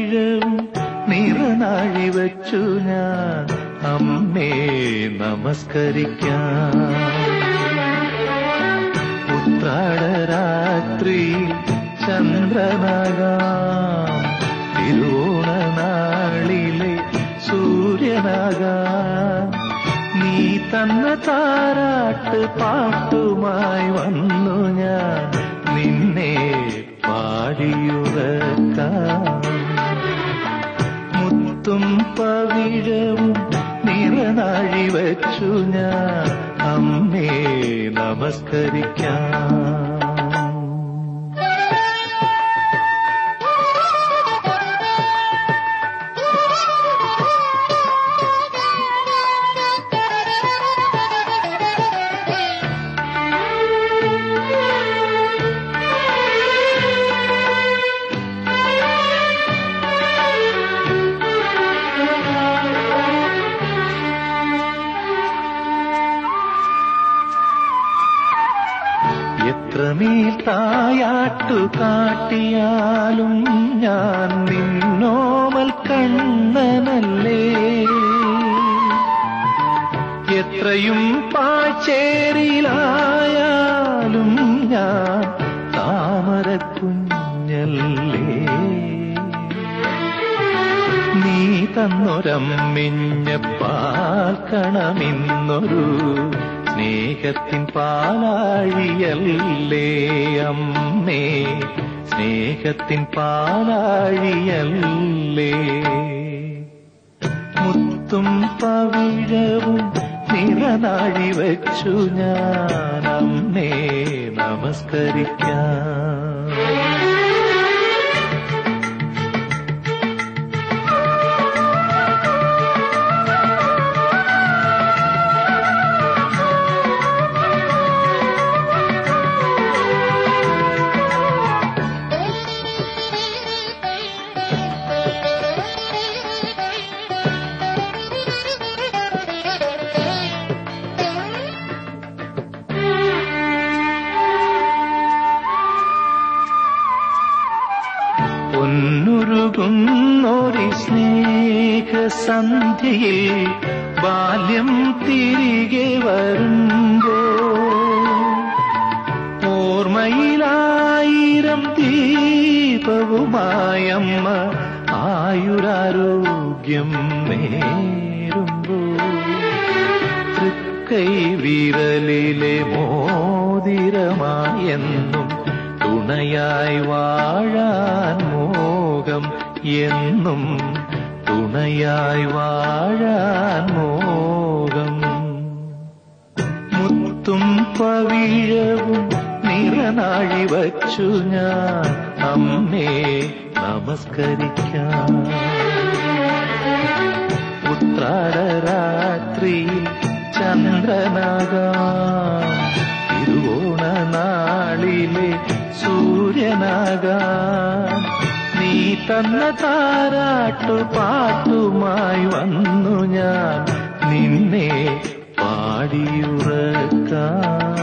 പവിഴവും നിറനാഴി വച്ചു ഞാൻ അമ്മേ നമസ്കരിക്കാം ഉത്രാടരാത്രിയിൽ ചന്ദ്രനാകാം തിരുവോണനാളിലെ സൂര്യനാകാം നീ തന്ന താരാട്ട് പാട്ടുമായി വന്നു ഞാൻ നിന്നെ പാടിയുറക്കാം മുത്തും പവിഴവും നിറനാഴി വച്ചു ഞാൻ അമ്മേ നമസ്കരിക്കാം എത്രമേൽ തായാട്ടു കാട്ടിയാലും ഞാൻ നിന്നോമൽ കണ്ണനല്ലേ എത്രയും പാച്ചേരിയിലായാലും ഞാൻ താമര കുഞ്ഞല്ലേ നീ തന്നൊരമ്മിഞ്ഞ പാൽക്കണമിന്നൊരു സ്നേഹത്തിൻ പാലാഴിയല്ലേ അമ്മേ സ്നേഹത്തിൻ പാലാഴിയല്ലേ മുത്തും പവിഴവും നിറനാഴി വച്ചു ഞാൻ അമ്മേ നമസ്കരിക്കാം പൊന്നുരുകുന്നൊരു സ്നേഹസന്ധ്യയിൽ ബാല്യം തിരികെ വരുമ്പോ ഓർമ്മയിലായിരം ദീപവുമായമ്മ ആയുരാരോഗ്യം നേരുമ്പോ തൃക്കൈ വിരലിലെ മോതിരമായെന്നും തുണയായി വാഴാൻ മോഹം എന്നും തുണയായി വാഴാൻ മോഹം മുത്തും പവിഴവും നിറനാഴി വച്ചു ഞാൻ അമ്മേ നമസ്കരിക്കാം ഉത്രാടരാത്രിയിൽ ചന്ദ്രനാകാം തിരുവോണനാളിലെ സൂര്യനാകാം നീ തന്ന താരാട്ടു പാട്ടുമായി വന്നു ഞാൻ നിന്നെ പാടിയുറക്കാം